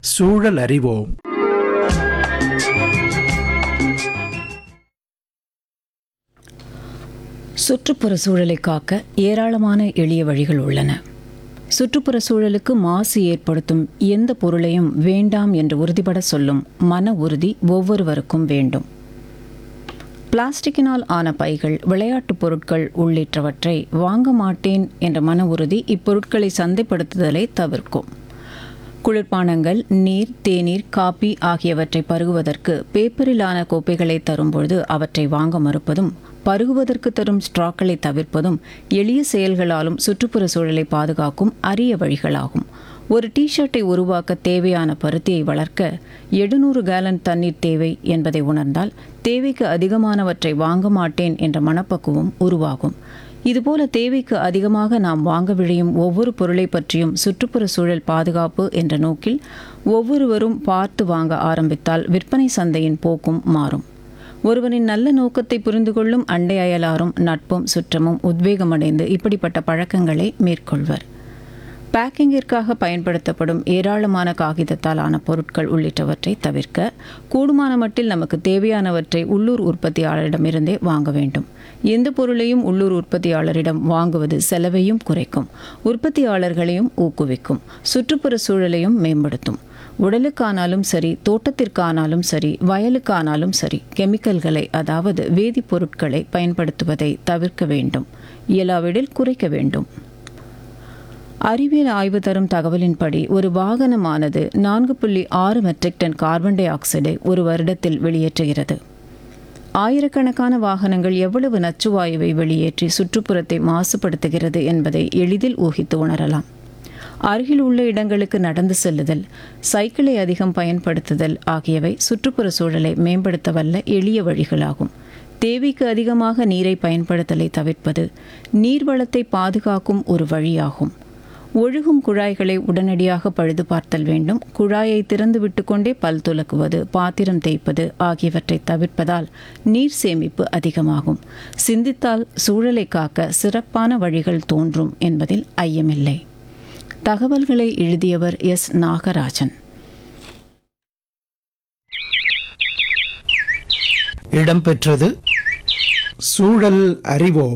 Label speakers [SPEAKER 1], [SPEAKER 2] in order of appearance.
[SPEAKER 1] சூழல் அறிவோம்
[SPEAKER 2] சுற்றுப்புற சூழலை காக்க ஏராளமான எளிய வழிகள் உள்ளன சுற்றுப்புற சூழலுக்கு மாசு ஏற்படுத்தும் எந்த பொருளையும் வேண்டாம் என்று உறுதிபட சொல்லும் மன உறுதி ஒவ்வொருவருக்கும் வேண்டும் பிளாஸ்டிக்கினால் ஆன பைகள் விளையாட்டுப் பொருட்கள் உள்ளிட்டவற்றை வாங்க மாட்டேன் என்ற மன உறுதி இப்பொருட்களை சந்தைப்படுத்துதலை தவிர்க்கும் குளிர்பானங்கள் நீர் தேநீர் காபி ஆகியவற்றை பருகுவதற்கு பேப்பரிலான கோப்பைகளை தரும்பொழுது அவற்றை வாங்க மறுப்பதும் பருகுவதற்கு தரும் ஸ்ட்ராக்களை தவிர்ப்பதும் எளிய செயல்களாலும் சுற்றுப்புற சூழலை பாதுகாக்கும் அரிய வழிகளாகும் ஒரு டி ஷர்ட்டை உருவாக்க தேவையான பருத்தியை வளர்க்க எழுநூறு கேலன் தண்ணீர் தேவை என்பதை உணர்ந்தால் தேவைக்கு அதிகமானவற்றை வாங்க மாட்டேன் என்ற மனப்பக்குவம் உருவாகும் இதுபோல தேவைக்கு அதிகமாக நாம் வாங்க விழையும் ஒவ்வொரு பொருளை பற்றியும் சுற்றுப்புற சூழல் பாதுகாப்பு என்ற நோக்கில் ஒவ்வொருவரும் பார்த்து வாங்க ஆரம்பித்தால் விற்பனை சந்தையின் போக்கும் மாறும் ஒருவரின் நல்ல நோக்கத்தை புரிந்து கொள்ளும் அண்டை அயலாரும் நட்பும் சுற்றமும் உத்வேகமடைந்து இப்படிப்பட்ட பழக்கங்களை மேற்கொள்வர் பேக்கிங்கிற்காக பயன்படுத்தப்படும் ஏராளமான காகிதத்தால் ஆன பொருட்கள் உள்ளிட்டவற்றை தவிர்க்க கூடுமான மட்டில் நமக்கு தேவையானவற்றை உள்ளூர் உற்பத்தியாளரிடமிருந்தே வாங்க வேண்டும் எந்த பொருளையும் உள்ளூர் உற்பத்தியாளரிடம் வாங்குவது செலவையும் குறைக்கும் உற்பத்தியாளர்களையும் ஊக்குவிக்கும் சுற்றுப்புற சூழலையும் மேம்படுத்தும் உடலுக்கானாலும் சரி தோட்டத்திற்கானாலும் சரி வயலுக்கானாலும் சரி கெமிக்கல்களை அதாவது வேதிப்பொருட்களை பயன்படுத்துவதை தவிர்க்க வேண்டும் இயலாவிடில் குறைக்க வேண்டும் அறிவியல் ஆய்வு தரும் தகவலின்படி ஒரு வாகனமானது நான்கு புள்ளி ஆறு மெட்ரிக் டன் கார்பன் டை ஆக்சைடை ஒரு வருடத்தில் வெளியேற்றுகிறது ஆயிரக்கணக்கான வாகனங்கள் எவ்வளவு நச்சுவாயுவை வெளியேற்றி சுற்றுப்புறத்தை மாசுபடுத்துகிறது என்பதை எளிதில் ஊகித்து உணரலாம் அருகில் உள்ள இடங்களுக்கு நடந்து செல்லுதல் சைக்கிளை அதிகம் பயன்படுத்துதல் ஆகியவை சுற்றுப்புற சூழலை மேம்படுத்த வல்ல எளிய வழிகளாகும் தேவைக்கு அதிகமாக நீரை பயன்படுத்தலை தவிர்ப்பது நீர்வளத்தை பாதுகாக்கும் ஒரு வழியாகும் ஒழுகும் குழாய்களை உடனடியாக பழுது பார்த்தல் வேண்டும் குழாயை திறந்து விட்டுக்கொண்டே பல் துலக்குவது பாத்திரம் தேய்ப்பது ஆகியவற்றை தவிர்ப்பதால் நீர் சேமிப்பு அதிகமாகும் சிந்தித்தால் சூழலை காக்க சிறப்பான வழிகள் தோன்றும் என்பதில் ஐயமில்லை தகவல்களை எழுதியவர் எஸ் நாகராஜன்
[SPEAKER 1] இடம்பெற்றது சூழல் அறிவோம்